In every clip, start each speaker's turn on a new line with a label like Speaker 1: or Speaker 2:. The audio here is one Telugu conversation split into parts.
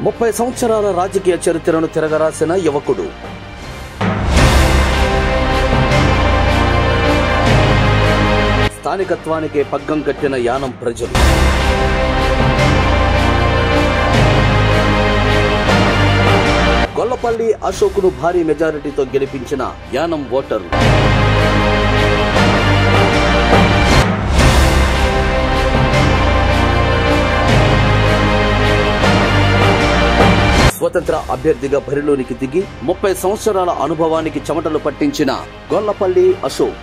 Speaker 1: ముప్పై సంవత్సరాల రాజకీయ చరిత్రను తిరగరాసిన యువకుడు స్థానికత్వానికే పగ్గం కట్టిన యానం ప్రజలు గొల్లపల్లి అశోకును భారీ మెజారిటీతో గెలిపించిన యానం ఓటర్లు స్వతంత్ర అభ్యర్థిగా బరిలోనికి దిగి ముప్పై సంవత్సరాల అనుభవానికి చెమటలు పట్టించిన గొల్లపల్లి అశోక్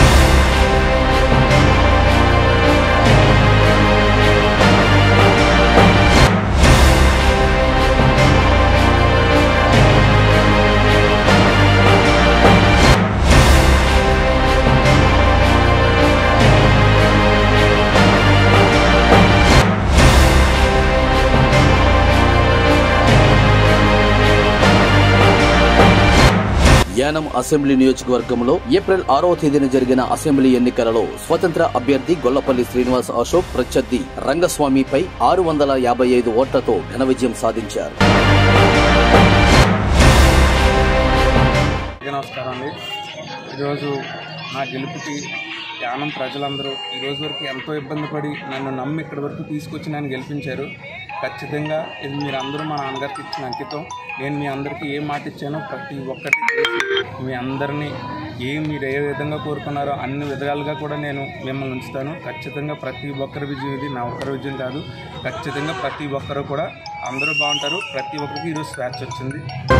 Speaker 1: యానం అసెంబ్లీ నియోజకవర్గంలో ఏప్రిల్ ఆరవ తేదీన జరిగిన అసెంబ్లీ ఎన్నికలలో స్వతంత్ర అభ్యర్థి గొల్లపల్లి శ్రీనివాస్ అశోక్ ప్రత్యర్థి రంగస్వామిపై ఆరు వందల యాభై ఐదు ఓట్లతో ఘన విజయం సాధించారు
Speaker 2: అందరికీ నమస్కారం అండి ఈరోజు నా గెలుపుకి యానం ప్రజలందరూ ఈ రోజు వరకు ఎంతో ఇబ్బంది పడి నన్ను నమ్మి ఇక్కడి వరకు తీసుకొచ్చి నన్ను గెలిపించారు ఖచ్చితంగా ఇది మీరు అందరూ మా నాన్నగారికి ఇచ్చిన అంకితం నేను మీ అందరికీ ఏ మాట ఇచ్చానో ప్రతి ఒక్కటి చేసి మీ అందరినీ ఏ మీరు ఏ విధంగా కోరుకున్నారో అన్ని విధాలుగా కూడా నేను మిమ్మల్ని ఉంచుతాను ఖచ్చితంగా ప్రతి ఒక్కరి విజయం ఇది నా ఒక్కరి విజయం కాదు ఖచ్చితంగా ప్రతి ఒక్కరు కూడా అందరూ బాగుంటారు ప్రతి ఒక్కరికి ఈరోజు స్వేచ్ఛ వచ్చింది